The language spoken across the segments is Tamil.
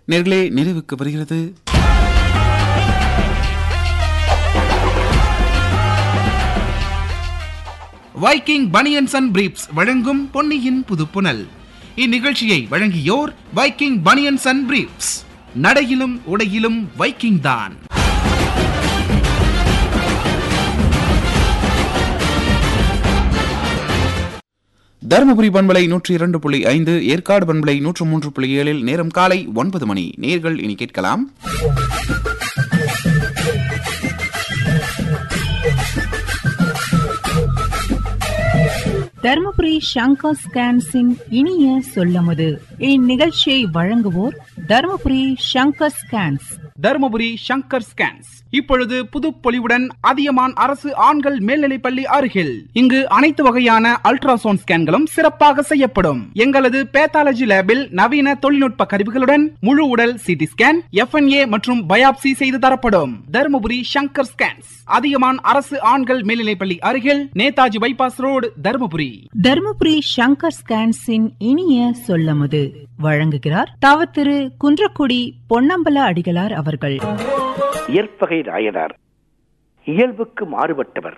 நேர்களே நிறைவுக்கு வருகிறது வைக்கிங் பனியன்ஸ் அண்ட் பிரீப்ஸ் வழங்கும் பொன்னியின் புதுப்புனல் இந்நிகழ்ச்சியை வழங்கியோர் வைக்கிங் பனியன்ஸ் அண்ட் பிரீப்ஸ் நடையிலும் உடையிலும் வைக்கிங் தான் தருமபுரி பண்பலை நூற்றி இரண்டு புள்ளி ஐந்து ஏற்காடு பண்பலை நூற்று மூன்று புள்ளி ஏழில் நேரம் காலை ஒன்பது மணி நேர்கள் இனி கேட்கலாம் தர்மபுரி சங்கர் ஸ்கேன்ஸின் இனிய சொல்லமுது இந்நிகழ்ச்சியை வழங்குவோர் தர்மபுரி சங்கர் ஸ்கேன்ஸ் தருமபுரி சங்கர் ஸ்கேன்ஸ் இப்பொழுது புதுப்பொலிவுடன் அதியமான் அரசு ஆண்கள் மேல்நிலைப்பள்ளி அருகில் இங்கு அனைத்து வகையான அல்ட்ராசவுண்ட் ஸ்கேன்களும் சிறப்பாக செய்யப்படும் எங்களது பேத்தாலஜி லேபில் நவீன தொழில்நுட்ப கருவிகளுடன் முழு உடல் சிடி ஸ்கேன் எஃப்என்ஏ மற்றும் பயாப்சி செய்து தரப்படும் தருமபுரி சங்கர் ஸ்கேன்ஸ் அதியமான் அரசு ஆண்கள் மேல்நிலைப்பள்ளி அருகில் நேதாஜி பைபாஸ் ரோடு தருமபுரி தர்மபுரி சங்கர் ஸ்கேன்ஸின் இனிய சொல்லமுது வழங்குகிறார் தவ திரு குன்றக்குடி பொன்னம்பல அடிகளார் அவர்கள் இயற்பகை நாயனார் இயல்புக்கு மாறுபட்டவர்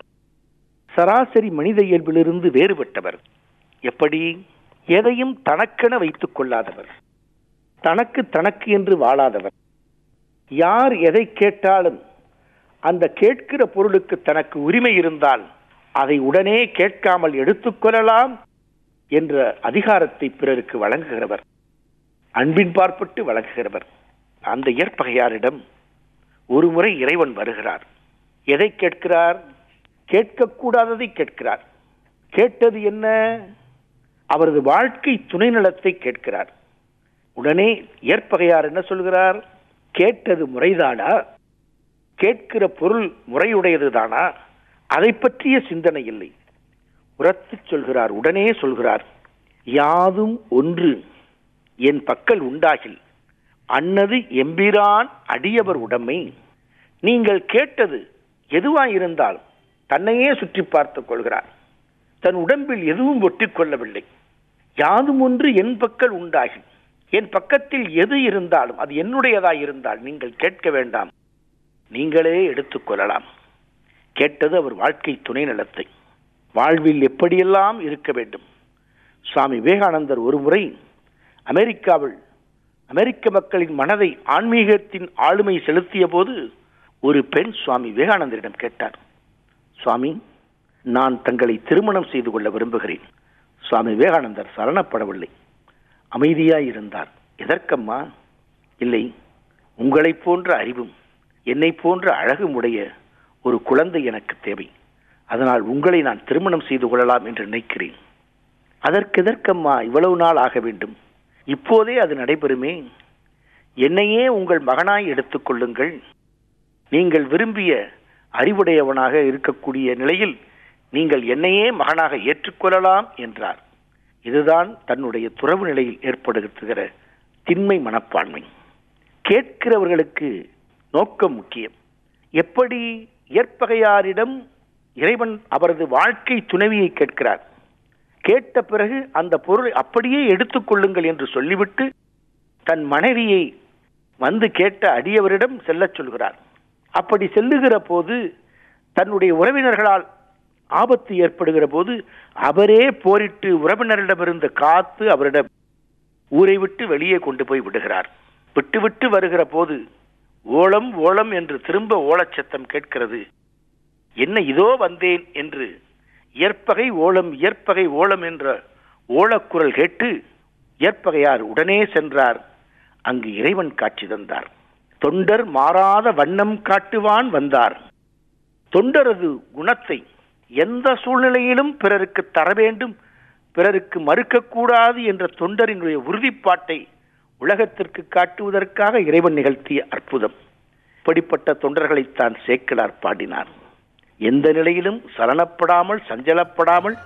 சராசரி மனித இயல்பிலிருந்து வேறுபட்டவர் எப்படி எதையும் தனக்கென வைத்துக் கொள்ளாதவர் தனக்கு தனக்கு என்று வாழாதவர் யார் எதை கேட்டாலும் அந்த கேட்கிற பொருளுக்கு தனக்கு உரிமை இருந்தால் அதை உடனே கேட்காமல் எடுத்துக்கொள்ளலாம் என்ற அதிகாரத்தை பிறருக்கு வழங்குகிறவர் அன்பின் பார்ப்பட்டு வழங்குகிறவர் அந்த இயற்பகையாரிடம் ஒரு முறை இறைவன் வருகிறார் எதை கேட்கிறார் கேட்கக்கூடாததை கேட்கிறார் கேட்டது என்ன அவரது வாழ்க்கை துணை நலத்தை கேட்கிறார் உடனே ஏற்பகையார் என்ன சொல்கிறார் கேட்டது முறைதானா கேட்கிற பொருள் முறையுடையதுதானா அதை பற்றிய சிந்தனை இல்லை உரத்து சொல்கிறார் உடனே சொல்கிறார் யாதும் ஒன்று என் பக்கல் உண்டாகில் அன்னது எம்பிரான் அடியவர் உடமை நீங்கள் கேட்டது எதுவாயிருந்தாலும் தன்னையே சுற்றி பார்த்துக் கொள்கிறார் தன் உடம்பில் எதுவும் ஒட்டிக் கொள்ளவில்லை யாதும் ஒன்று என் பக்கல் உண்டாகி என் பக்கத்தில் எது இருந்தாலும் அது என்னுடையதாய் இருந்தால் நீங்கள் கேட்க வேண்டாம் நீங்களே எடுத்துக்கொள்ளலாம் கேட்டது அவர் வாழ்க்கை துணை நலத்தை வாழ்வில் எப்படியெல்லாம் இருக்க வேண்டும் சுவாமி விவேகானந்தர் ஒரு முறை அமெரிக்காவில் அமெரிக்க மக்களின் மனதை ஆன்மீகத்தின் ஆளுமை செலுத்திய போது ஒரு பெண் சுவாமி விவேகானந்தரிடம் கேட்டார் சுவாமி நான் தங்களை திருமணம் செய்து கொள்ள விரும்புகிறேன் சுவாமி விவேகானந்தர் சரணப்படவில்லை அமைதியாய் இருந்தார் எதற்கம்மா இல்லை உங்களைப் போன்ற அறிவும் என்னை போன்ற அழகும் உடைய ஒரு குழந்தை எனக்கு தேவை அதனால் உங்களை நான் திருமணம் செய்து கொள்ளலாம் என்று நினைக்கிறேன் அதற்கு எதற்கம்மா இவ்வளவு நாள் ஆக வேண்டும் இப்போதே அது நடைபெறுமே என்னையே உங்கள் மகனாய் எடுத்துக்கொள்ளுங்கள் நீங்கள் விரும்பிய அறிவுடையவனாக இருக்கக்கூடிய நிலையில் நீங்கள் என்னையே மகனாக ஏற்றுக்கொள்ளலாம் என்றார் இதுதான் தன்னுடைய துறவு நிலையில் ஏற்படுத்துகிற திண்மை மனப்பான்மை கேட்கிறவர்களுக்கு நோக்கம் முக்கியம் எப்படி ஏற்பகையாரிடம் இறைவன் அவரது வாழ்க்கை துணைவியை கேட்கிறார் கேட்ட பிறகு அந்த பொருளை அப்படியே எடுத்துக்கொள்ளுங்கள் என்று சொல்லிவிட்டு தன் மனைவியை வந்து கேட்ட அடியவரிடம் செல்லச் சொல்கிறார் அப்படி செல்லுகிற போது தன்னுடைய உறவினர்களால் ஆபத்து ஏற்படுகிற போது அவரே போரிட்டு உறவினரிடமிருந்து காத்து அவரிடம் ஊரை விட்டு வெளியே கொண்டு போய் விடுகிறார் விட்டு விட்டு வருகிற போது ஓலம் ஓலம் என்று திரும்ப ஓலச்சத்தம் கேட்கிறது என்ன இதோ வந்தேன் என்று இயற்பகை ஓலம் இயற்பகை ஓலம் என்ற ஓலக்குரல் கேட்டு இயற்பகையார் உடனே சென்றார் அங்கு இறைவன் காட்சி தந்தார் தொண்டர் மாறாத வண்ணம் காட்டுவான் வந்தார் தொண்டரது குணத்தை எந்த சூழ்நிலையிலும் பிறருக்கு தர வேண்டும் பிறருக்கு மறுக்கக்கூடாது என்ற தொண்டரினுடைய உறுதிப்பாட்டை உலகத்திற்கு காட்டுவதற்காக இறைவன் நிகழ்த்திய அற்புதம் இப்படிப்பட்ட தொண்டர்களைத்தான் சேக்கிலார் பாடினார் எந்த நிலையிலும் சலனப்படாமல் சஞ்சலப்படாமல்